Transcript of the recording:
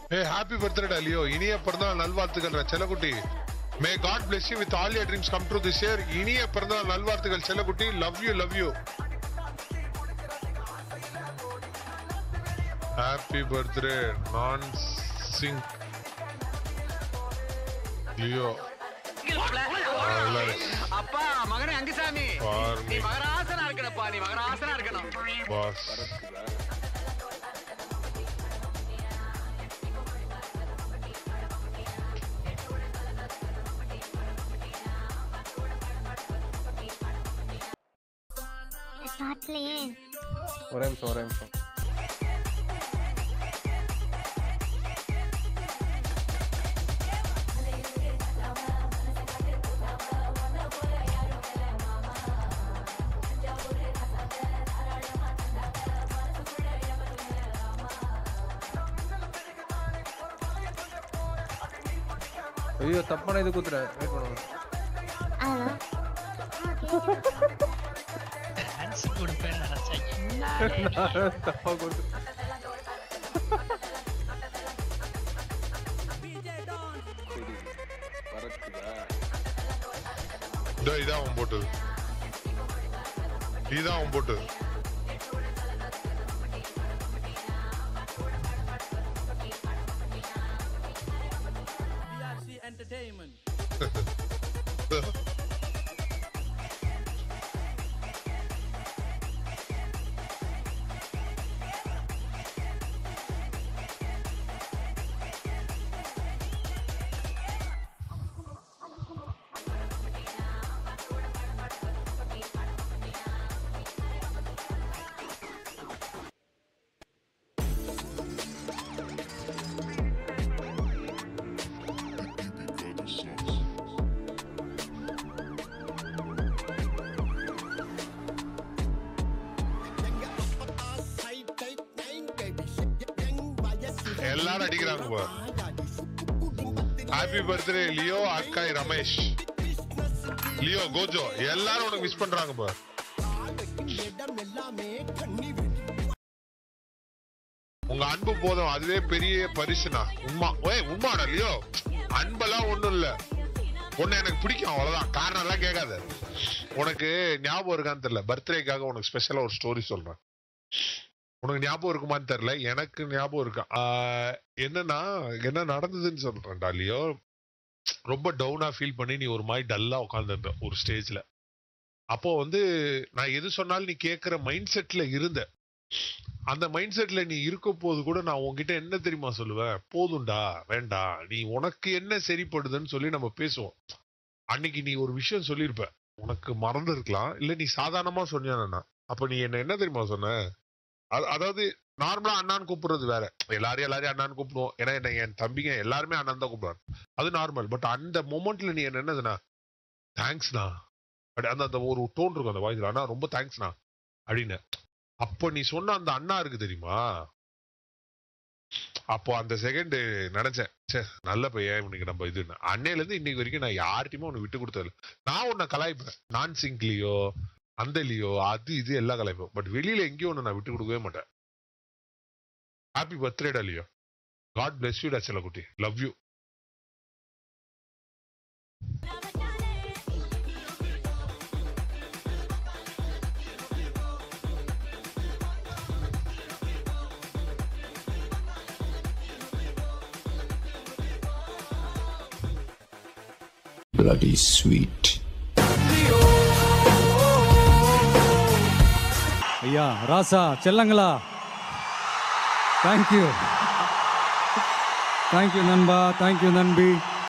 ஏ happy birthday Leo இனிய பிறந்தநாள் நல்வாழ்த்துக்கள் செல்லக்குட்டி may God bless you with all your dreams come true this year இனிய பிறந்தநாள் நல்வாழ்த்துக்கள் செல்லக்குட்டி love you love you happy birthday நான் சிங் லியோ அப்பா மகனே அங்குசாமி Farming. நீ மகராசனா இருக்கணும்ப்பா நீ மகராசனா இருக்கணும் பாஸ் காட்டலையே ஒரே நிமிஷம் ஒரே நிமிஷம் ஐயோ தப்பான இது குத்துறேன் வெயிட் பண்ணுங்க அதான் டான்ஸ் கொடுப்பேன்னு நினைச்சேன் தப்பா கொடுத்து இதோ இதான் அவன் போட்டது இதான் அவன் போட்டது எல்லாரும் அடிக்கிறாங்க பா ஹாப்பி பர்த்டே லியோ அக்காய் ரமேஷ் லியோ கோஜோ எல்லாரும் உனக்கு விஷ் பண்றாங்க பா உங்க அன்பு போதும் அதுவே பெரிய பரிசுனா உண்மா ஏய் உண்மாடா லியோ அன்பெல்லாம் ஒண்ணும் இல்ல உன்னை எனக்கு பிடிக்கும் அவ்வளவுதான் காரணம் எல்லாம் கேட்காத உனக்கு ஞாபகம் இருக்கான்னு தெரியல பர்த்டேக்காக உனக்கு ஸ்பெஷலா ஒரு ஸ்டோரி சொல்றேன் உனக்கு ஞாபகம் இருக்குமான்னு தெரியல எனக்கு ஞாபகம் இருக்கு ஆஹ் என்னன்னா என்ன நடந்ததுன்னு சொல்றேன்டா லியோ ரொம்ப டவுனா ஃபீல் பண்ணி நீ ஒரு மாதிரி டல்லா உட்காந்துருந்த ஒரு ஸ்டேஜ்ல அப்போ வந்து நான் எது சொன்னாலும் நீ கேட்குற மைண்ட் செட்ல இருந்த அந்த மைண்ட் செட்ல நீ இருக்கும் போது கூட நான் உன்கிட்ட என்ன தெரியுமா சொல்லுவேன் போதும்டா வேண்டாம் நீ உனக்கு என்ன சரிப்படுதுன்னு சொல்லி நம்ம பேசுவோம் அன்னைக்கு நீ ஒரு விஷயம் சொல்லியிருப்ப உனக்கு மறந்து இருக்கலாம் இல்ல நீ சாதாரணமா சொன்னியானா அப்ப நீ என்ன என்ன தெரியுமா சொன்ன அது- அதாவது நார்மலா அண்ணான்னு கூப்பிடுறது வேற எல்லாரையும் எல்லாரையும் அண்ணான்னு கூப்பிடுவோம் ஏன்னா என்ன என் தம்பிங்க எல்லாருமே அண்ணன் தான் கூப்பிடுவாங்க அது நார்மல் பட் அந்த மொமெண்ட்ல நீ என்ன என்னதுண்ணா தேங்க்ஸ்ண்ணா அப்படி அந்த அந்த ஒரு டோன் இருக்கும் அந்த வாய்ஸ்ல அண்ணா ரொம்ப தேங்க்ஸ்ண்ணா அப்படின்னு அப்போ நீ சொன்ன அந்த அண்ணா இருக்கு தெரியுமா அப்போ அந்த செகண்ட் நினைச்சேன் சே நல்ல பையன் இவனுக்கு நம்ம இது அன்னையில இருந்து இன்னைக்கு வரைக்கும் நான் யார்ட்டையுமே உனக்கு விட்டு கொடுத்ததில்ல நான் உன்னை கலாய்ப்பேன் நான் சிங்க்லியோ அந்தலியோ அது இது எல்லாம் கலாய்ப்பேன் பட் வெளியில எங்கேயும் ஒன்று நான் விட்டு கொடுக்கவே மாட்டேன் ஹாப்பி பர்த்டேடா லியோ காட் பிளஸ் யூ டா செல்லக்குட்டி லவ் யூ bloody sweet. ஐயா ராசா செல்லங்களா தேங்க்யூ தேங்க்யூ நண்பா தேங்க்யூ நண்பி